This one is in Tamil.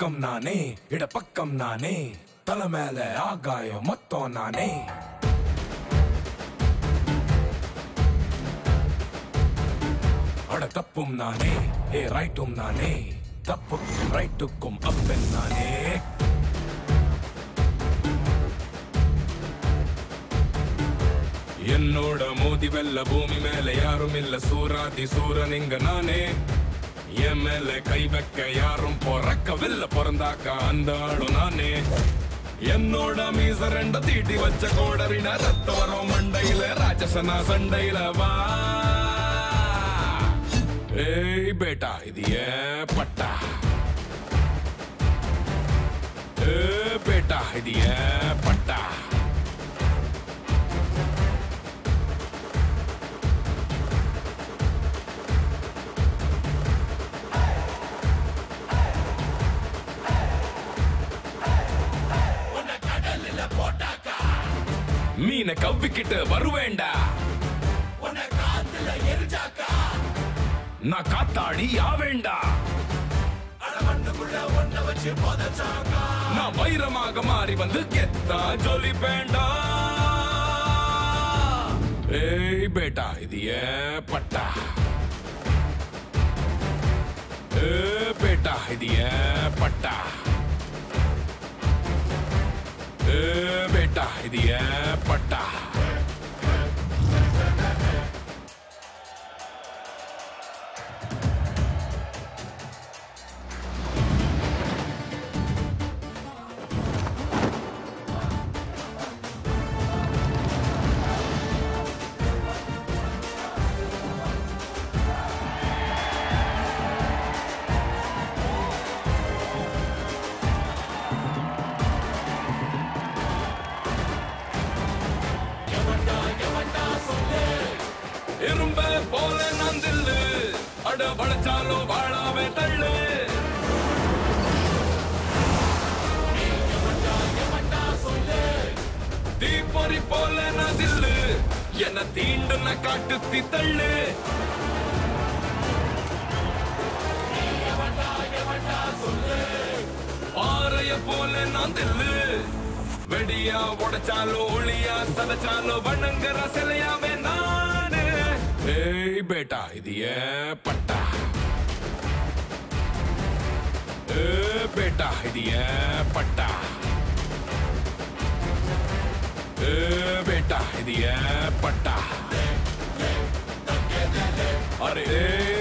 பக்கம் நானே இட பக்கம் நானே தலை மேல ஆகாயம் மொத்தம் நானே அட தப்பும் நானே ஏ ரைட்டும் நானே தப்புக்கும் ரைட்டுக்கும் அப்பன் நானே என்னோட மோதி வெல்ல பூமி மேல யாரும் இல்ல சூராதி சூரன் இங்க நானே என் மேல கை வைக்க யாரும் பொறக்கவில்ல பிறந்தாக்கா அந்த ஆளும் நானே என்னோட மீச ரெண்ட தீட்டி வச்ச கோடரின ரத்த வரும் மண்டையில ராட்சசனா சண்டையில வா ஏய் பேட்டா இது ஏன் பட்டா ஏ பேட்டா இது ஏன் பட்டா மீனை கவ்விக்கிட்டு வருவேண்டா நான் காத்தாடி ஆவேண்டா நான் வைரமாக மாறி வந்து கெத்தா ஜொலி வேண்டா ஏய் பேட்டா இது ஏன் பட்டா ஏ பேட்டா இது ஏன் பட்டா ஏ பேட்டா இது ஏன் பட்டா இரும்ப போல நான் தில்லு அட வளைச்சாலோ வாழாவே தள்ளு தீப்பொறி போல நான் தில்லு என்ன தீண்டுன காட்டுத்தி தள்ளு பாறைய போல நான் தில்லு வெடியா உடைச்சாலோ ஒளியா சதைச்சாலோ வணங்குற சிலையாவே நானு ஏய் பேட்டா இது ஏன் பட்டா ஏ பேட்டா இது ஏன் பட்டா ஏ பேட்டா இது ஏன் பட்டா அரே